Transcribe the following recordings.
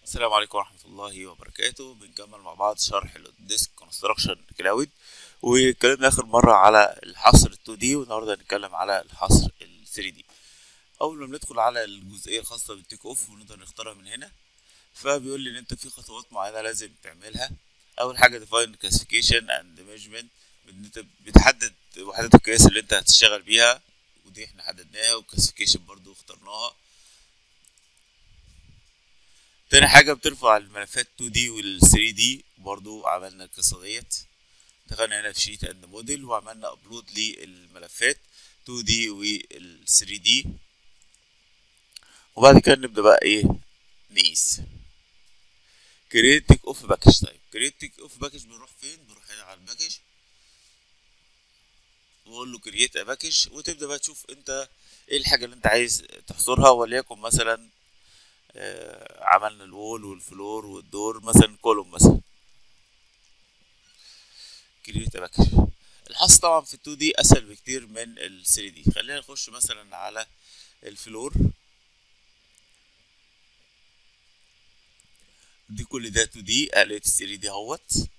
السلام عليكم ورحمة الله وبركاته بنكمل مع بعض شرح الديسك كونستراكشن كلاود واتكلمنا آخر مرة على الحصر ال 2 دي والنهاردة هنتكلم على الحصر ال 3 دي أول ما بندخل على الجزئية الخاصة بالتيك أوف ونقدر نختارها من هنا فبيقول لي إن أنت في خطوات معينة لازم تعملها أول حاجة define classification and measurement إن أنت بتحدد وحدات القياس اللي أنت هتشتغل بيها ودي احنا حددناها والكلاسيفيكيشن برضو اخترناها تاني حاجة بترفع الملفات 2D وال 3D برضو عملنا القصة ديت دخلنا هنا في شيت اند موديل وعملنا ابلود للملفات 2D وال 3D وبعد كده نبدأ بقى ايه نقيس كريت تيك اوف باكج طيب كريت تيك اوف باكج بنروح فين بنروح هنا على الباكج واقول له كرييت ا باكج وتبدا بقى تشوف انت ايه الحاجه اللي انت عايز تحصرها وليكن مثلا آه عملنا الوول والفلور والدور مثلا كولوم مثلا كرييت ا باكج الحصر طبعا في ال 2 دي اسهل بكتير من ال 3 دي خلينا نخش مثلا على الفلور دي كل ده 2 دي لقيت 3 دي اهوت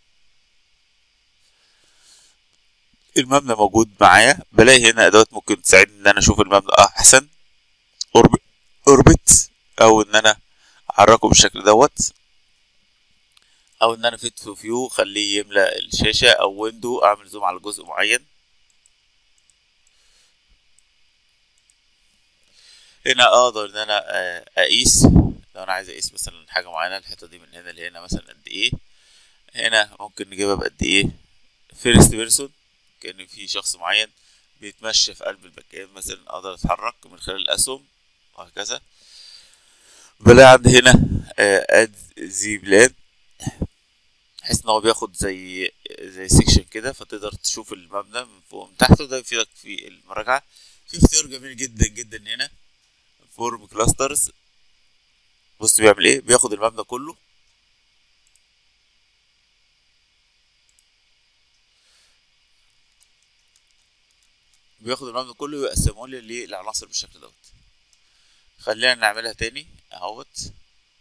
المبنى موجود معايا بلاقي هنا ادوات ممكن تساعدني ان انا اشوف المبنى احسن اوربت او ان انا احركه بالشكل دوت او ان انا فيت في فيو خليه يملى الشاشه او ويندو اعمل زوم على جزء معين هنا اقدر ان انا اقيس لو انا عايز اقيس مثلا حاجه معينه الحته دي من هنا لهنا مثلا قد ايه هنا ممكن نجيبها بقد ايه فيرست بيرسون كان في شخص معين بيتمشى في قلب المكان مثلا اقدر اتحرك من خلال الاسهم وهكذا بلاقي عندي هنا اد زي بلان بحيث ان هو بياخد زي زي سيكشن كده فتقدر تشوف المبنى من فوق من تحت وده يفيدك في المراجعه في اختيار جميل جدا جدا هنا فورم كلاسترز بص بيعمل ايه بياخد المبنى كله بياخد المبنى كله ويقسمه لي للعناصر بالشكل دوت خلينا نعملها تاني اهوت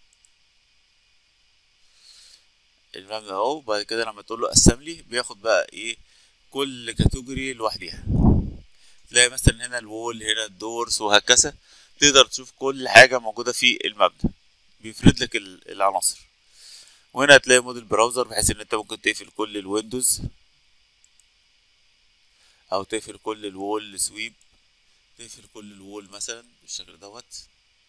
المبنى اهو وبعد كده لما تقول له قسم لي بياخد بقى ايه كل كاتيجوري لوحديها تلاقي مثلا هنا الوول هنا الدورس وهكذا تقدر تشوف كل حاجة موجودة في المبنى بيفرد لك العناصر وهنا هتلاقي موديل براوزر بحيث ان انت ممكن تقفل كل الويندوز او تقفل كل الوول سويب تقفل كل الوول مثلا بالشكل دوت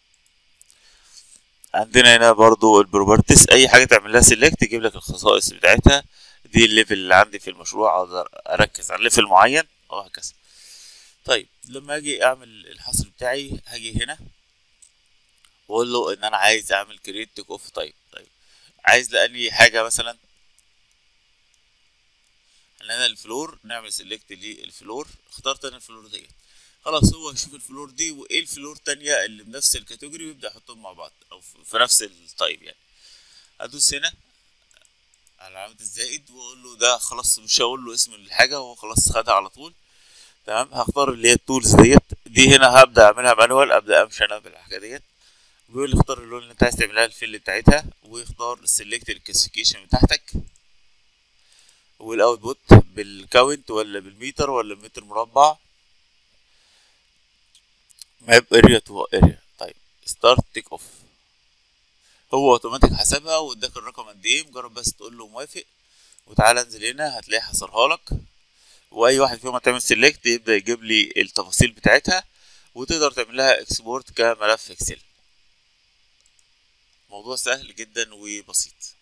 عندنا هنا برضو البروبرتيز اي حاجه تعمل لها سيلكت تجيب لك الخصائص بتاعتها دي الليفل اللي عندي في المشروع اقدر اركز على ليفل معين وهكذا طيب لما اجي اعمل الحصر بتاعي هاجي هنا واقول له ان انا عايز اعمل كريت تيك اوف طيب طيب عايز لاني حاجه مثلا خلينا الفلور نعمل سيلكت للفلور اخترت انا الفلور ديت خلاص هو هيشوف الفلور دي وايه الفلور التانية اللي بنفس الكاتيجوري ويبدأ يحطهم مع بعض او في نفس التايب يعني ادوس هنا على علامة الزائد واقول له ده خلاص مش هقول له اسم الحاجة هو خلاص خدها على طول تمام هختار اللي هي التولز ديت دي هنا هبدأ اعملها مانوال ابدأ امشي انا بالحاجة ديت بيقول لي اختار اللون اللي انت عايز تعملها الفيل بتاعتها واختار سيلكت الكلاسيفيكيشن بتاعتك والاوتبوت بالكاونت ولا بالمتر ولا بمتر مربع ماب اريا تو اريا طيب ستارت تيك اوف هو اوتوماتيك حسبها واداك الرقم قد ايه مجرد بس تقول له موافق وتعالى انزل هنا هتلاقيه حصرها لك واي واحد فيهم هتعمل سيلكت يبدا يجيب لي التفاصيل بتاعتها وتقدر تعمل لها اكسبورت كملف اكسل موضوع سهل جدا وبسيط